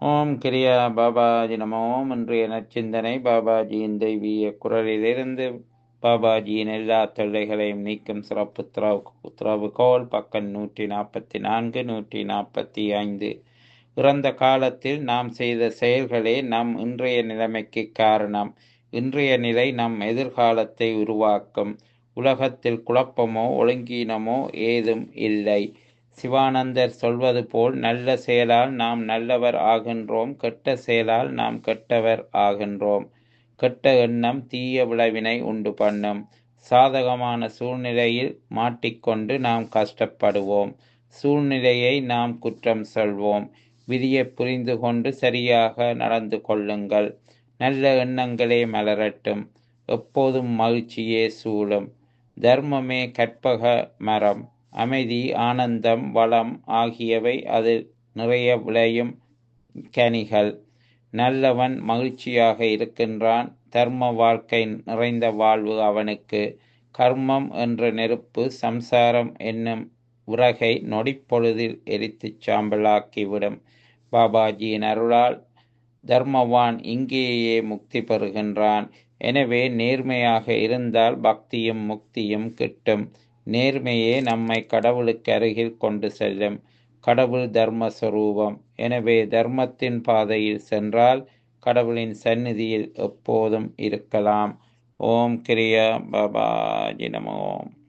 ஓம் கிரியா பாபாஜி நமோ ஓம் இன்றைய நச்சிந்தனை பாபாஜியின் தெய்வீக குரலிலிருந்து பாபாஜியின் எல்லா தொல்லைகளையும் நீக்கும் சிறப்பு திறவுகோல் பக்கம் நூற்றி நாற்பத்தி நான்கு நூற்றி நாற்பத்தி ஐந்து இறந்த காலத்தில் நாம் செய்த செயல்களே நம் இன்றைய நிலைமைக்கு காரணம் இன்றைய நிலை நம் எதிர்காலத்தை உருவாக்கும் உலகத்தில் குழப்பமோ ஒழுங்கீனமோ ஏதும் இல்லை சிவானந்தர் சொல்வது போல் நல்ல செயலால் நாம் நல்லவர் ஆகின்றோம் கெட்ட செயலால் நாம் கெட்டவர் ஆகின்றோம் கெட்ட எண்ணம் தீய விளைவினை உண்டு பண்ணும் சாதகமான சூழ்நிலையில் மாட்டிக்கொண்டு நாம் கஷ்டப்படுவோம் சூழ்நிலையை நாம் குற்றம் சொல்வோம் விதியை புரிந்து கொண்டு சரியாக நடந்து கொள்ளுங்கள் நல்ல எண்ணங்களே மலரட்டும் எப்போதும் மகிழ்ச்சியே சூழும் தர்மமே கற்பக மரம் அமைதி ஆனந்தம் வளம் ஆகியவை அதில் நிறைய விளையும் கனிகள் நல்லவன் மகிழ்ச்சியாக இருக்கின்றான் தர்ம வாழ்க்கை நிறைந்த வாழ்வு அவனுக்கு கர்மம் என்ற நெருப்பு சம்சாரம் என்னும் உறகை நொடிப்பொழுதில் எரித்துச் சாம்பலாக்கிவிடும் பாபாஜியின் அருளால் தர்மவான் இங்கேயே முக்தி பெறுகின்றான் எனவே நேர்மையாக இருந்தால் பக்தியும் முக்தியும் கிட்டும் நேர்மையே நம்மை கடவுளுக்கு அருகில் கொண்டு செல்லும் கடவுள் தர்மஸ்வரூபம் எனவே தர்மத்தின் பாதையில் சென்றால் கடவுளின் சந்நிதியில் எப்போதும் இருக்கலாம் ஓம் கிரியா பாபாஜி நமோம்